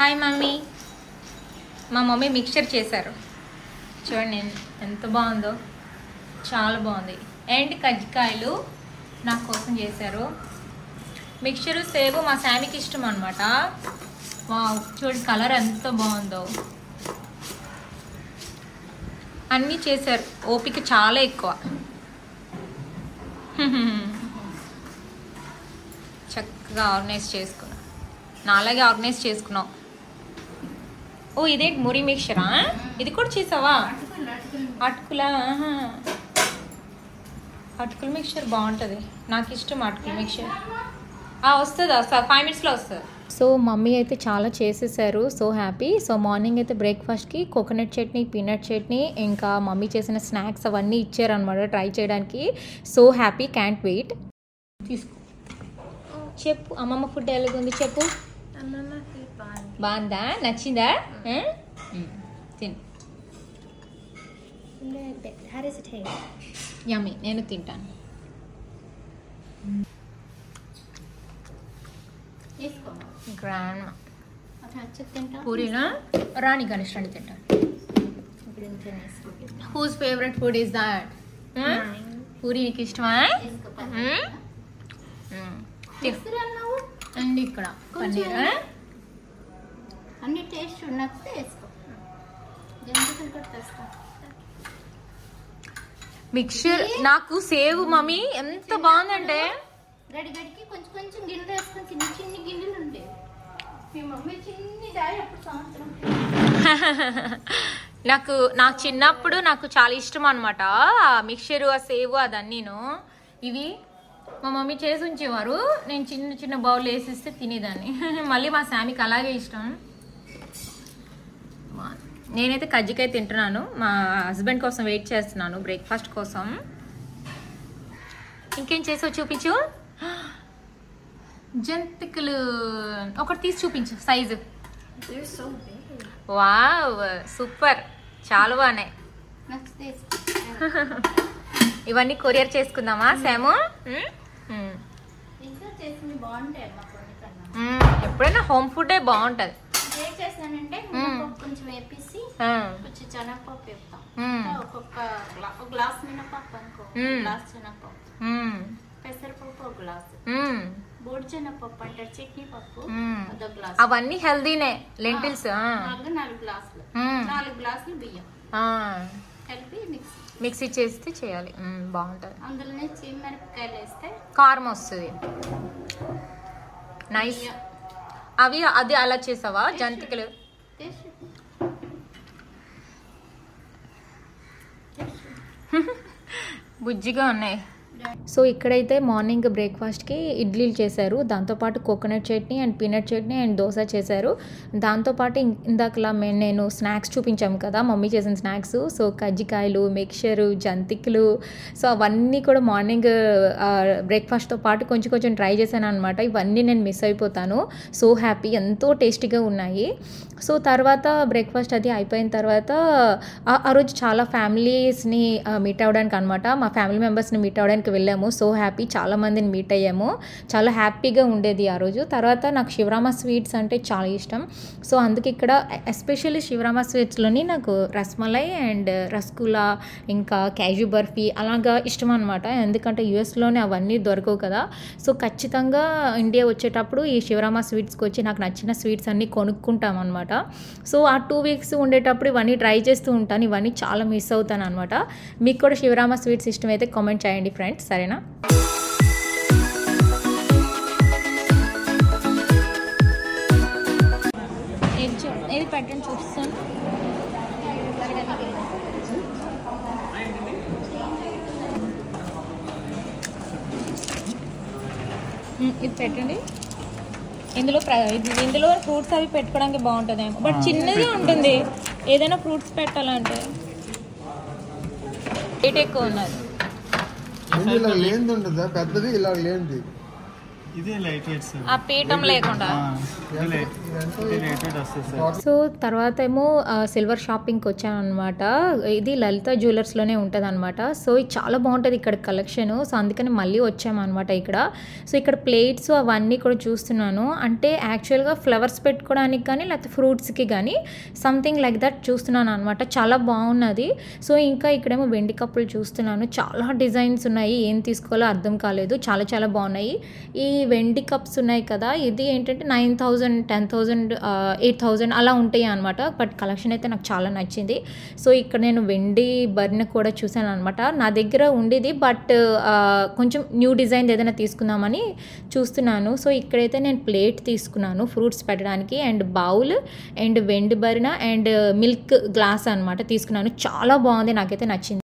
Hi mummy మా mummy mixture చేశారు చూడండి ఎన్- ఎంత బాగుందో చాలా బాగుంది అండ్ కజ్జికాయలు నా కోసం చేశారు మిక్చర్ సేవ్ మా శామికి ఇష్టం అనమాట చూడండి కలర్ ఎంత బాగుందో అన్నీ చేశారు ఓపిక చాలా ఎక్కువ చక్కగా ఆర్గనైజ్ చేసుకున్నాం నాలాగే ఆర్గనైజ్ చేసుకున్నాం ఓ ఇదేంటి మురి మిక్చరా ఇది కూడా చేసావా అటుకులా ఆహా. అటుకుల మిక్చర్ బాగుంటుంది నాకు ఇష్టం అటుకుల మిక్చర్ వస్తుంది వస్తుంది ఫైవ్ మినిట్స్లో వస్తుంది సో మమ్మీ అయితే చాలా చేసేసారు సో హ్యాపీ సో మార్నింగ్ అయితే బ్రేక్ఫాస్ట్కి కోకోనట్ చట్నీ పీనట్ చట్నీ ఇంకా మమ్మీ చేసిన స్నాక్స్ అవన్నీ ఇచ్చారనమాట ట్రై చేయడానికి సో హ్యాపీ క్యాంట్ వెయిట్ తీసుకో చెప్పు అమ్మమ్మ ఫుడ్ ఎలాగుంది చెప్పు బాగుందా నచ్చిందా ఆ? మ్, తిను How does it taste? యమ్మీ నేను తింటాను తీసుకో గ్రాండ్ అట్లా వచ్చి తింటా పూరీనా రాణి గణేష్ రండి తింటాను ఇప్పుడు ఇంత తీసుకో. Whose favourite food is that Mine. Puri నీకు ఇష్టమా తీసుకో మ్? మ్. తిను. తీసుకురన్నావు అండ్ ఇక్కడ కొంచెం. పన్నీర్ ఆ? అన్ని టేస్ట్ నచ్చితే వేసుకో జంతువులు కూడా తెస్తా మిక్చర్ నాకు సేవ్ మమ్మీ ఎంత బాగుందంటే గడి గడికి కొంచెం కొంచెం గిన్నెలు వేసుకొని చిన్న చిన్న గిన్నెలు ఉంటాయి మీ మమ్మీ చిన్ని దారి అప్పుడు సంవత్సరం నాకు నాకు చిన్నప్పుడు నాకు చాలా ఇష్టం అనమాట మిక్చర్ ఆ సేవ్ అదన్నీను ఇవి మా మమ్మీ చేసి ఉంచేవారు నేను చిన్న చిన్న బౌల్ వేసిస్తే తినేదాన్ని మళ్ళీ మా శామికి అలాగే ఇష్టం నేనైతే కజ్జికాయ తింటున్నాను మా హస్బెండ్ కోసం వెయిట్ చేస్తున్నాను బ్రేక్ఫాస్ట్ కోసం ఇంకేం చేసావు చూపించు జంతికలు ఒకటి తీసి చూపించు size They're so big. Wow super చాలా బాగున్నాయి నచ్చితే వేసుకో ఇవన్నీ కొరియర్ చేసుకుందామా శాము మ్మ్? మ్మ్. ఇంకా చేసింది బాగుంటాయి అమ్మ కొన్ని కన్నా మ్మ్. ఎప్పుడైనా హోమ్ ఫుడే బాగుంటది ఏం చేస్తానంటే మ్మ్. మినపప్పు కొంచెం వేపేసి మ్మ్. కొంచెం శనగపప్పు వేపుతాం మ్మ్. అంటే ఒక్కొక్క గ్లా- ఒక గ్లాస్ మినపప్పు అనుకో మ్మ్. గ్లాస్ శనగపప్పు మ్మ్. పెసరపప్పు ఒక గ్లాస్ మ్మ్. బోడి శనగపప్పు అంటారు చట్నీ పప్పు మ్మ్. అదొక గ్లాస్ అవన్నీ హెల్దీనే లెంటిల్స్ నాలుగు నాలుగు గ్లాసులు మ్మ్. నాలుగు గ్లాసులు బియ్యం కలిపి మిక్స్ మిక్సీ చేస్తే చేయాలి మ్మ్. బాగుంటది అందులోనే మిరపకాయలు వేస్తే కారం వస్తుంది నైస్ బియ్యం అవి అది అలా చేసావా జంతికలు టేస్ట్ బుజ్జిగా ఉన్నాయి సో ఇక్కడైతే మార్నింగ్ బ్రేక్ఫాస్ట్కి ఇడ్లీలు చేశారు దాంతోపాటు coconut chutney and peanut chutney and dosa చేశారు దాంతోపాటు ఇం- ఇందాకలా మే నేను స్నాక్స్ చూపించాము కదా మమ్మీ చేసిన స్నాక్స్ సో కజ్జికాయలు మిక్చరు జంతికలు సో అవన్నీ కూడా మార్నింగ్ బ్రేక్ఫాస్ట్తో పాటు కొంచెం కొంచెం ట్రై చేశాను అనమాట ఇవన్నీ నేను మిస్ అయిపోతాను సో హ్యాపీ ఎంతో టేస్టీగా ఉన్నాయి సో తర్వాత బ్రేక్ఫాస్ట్ అది అయిపోయిన తర్వాత ఆ- ఆ రోజు చాలా ఫ్యామిలీస్ని మీట్ అవ్వడానికి అనమాట మా ఫ్యామిలీ మెంబర్స్ని మీట్ అవ్వడానికి వెళ్ళాము సో హ్యాపీ చాలా మందిని మీట్ అయ్యాము చాలా హ్యాపీగా ఉండేది ఆ రోజు తర్వాత నాకు శివరామ స్వీట్స్ అంటే చాలా ఇష్టం సో అందుకే ఇక్కడ ఎస్పెషల్లీ శివరామ స్వీట్స్లోని నాకు రస్మలై అండ్ రసగుల్లా ఇంకా క్యాజు బర్ఫీ అలాగా ఇష్టం అనమాట ఎందుకంటే యూఎస్లోనే అవన్నీ దొరకవు కదా సో ఖచ్చితంగా ఇండియా వచ్చేటప్పుడు ఈ శివరామ స్వీట్స్కి వచ్చి నాకు నచ్చిన స్వీట్స్ అన్నీ కొనుక్కుంటాం అనమాట సో ఆ టూ వీక్స్ ఉండేటప్పుడు ఇవన్నీ ట్రై చేస్తూ ఉంటాను ఇవన్నీ చాలా మిస్ అవుతాను అనమాట మీకు కూడా శివరామ స్వీట్స్ ఇష్టమైతే కామెంట్ చేయండి ఫ్రెండ్స్ సరేనా ఏది పెట్టండి చూస్తాను మ్, ఇది పెట్టండి ఇందులో ప్ర- ఇది- ఇందులో ఫ్రూట్స్ అవి పెట్టుకోవడానికి బాగుంటుందేమో బట్ చిన్నది ఉంటుంది ఏదైనా ఫ్రూట్స్ పెట్టాలంటే రేట్ ఎక్కువ ఉన్నది ఏంది ఇలా లేనిది ఉండదా పెద్దది ఇలా లేనిది ఇది లైట్ వెయిట్ సార్ ఆ పీఠం లేకుండా ఆ, ఇది లైట్ ఇది లైట్ వెయిట్ వస్తుంది సార్ సో తర్వాత ఏమో ఆ, సిల్వర్ షాపింగ్కి వచ్చాను అనమాట ఇది లలిత జ్యువెలర్స్లోనే ఉంటుంది అనమాట సో ఇది చాలా బాగుంటుంది ఇక్కడ కలెక్షన్ సో అందుకని మళ్ళీ వచ్చామన్నమాట ఇక్కడ సో ఇక్కడ ప్లేట్స్ అవన్నీ కూడా చూస్తున్నాను అంటే యాక్చువల్గా ఫ్లవర్స్ పెట్టుకోవడానికి కానీ లేకపోతే ఫ్రూట్స్కి కానీ సంథింగ్ లైక్ దట్ చూస్తున్నాను అనమాట చాలా బాగున్నది సో ఇంకా ఇక్కడేమో వెండి కప్పులు చూస్తున్నాను చాలా డిజైన్స్ ఉన్నాయి ఏం తీసుకోవాలో అర్థం కాలేదు చాలా చాలా బాగున్నాయి ఈ వెండి కప్స్ ఉన్నాయి కదా ఇది ఏంటంటే nine thousand ten thousand eight thousand అలా ఉంటాయి అనమాట బట్ కలెక్షన్ అయితే నాకు చాలా నచ్చింది సో ఇక్కడ నేను వెండి బర్న్ కూడా చూశాను అనమాట నా దగ్గర ఉండేది బట్ కొంచెం న్యూ డిజైన్ ఏదైనా తీసుకుందామని చూస్తున్నాను సో ఇక్కడైతే నేను ప్లేట్ తీసుకున్నాను ఫ్రూట్స్ పెట్టడానికి అండ్ బౌల్ అండ్ వెండి బరిన అండ్ మిల్క్ గ్లాస్ అనమాట తీసుకున్నాను చాలా బాగుంది నాకైతే నచ్చింది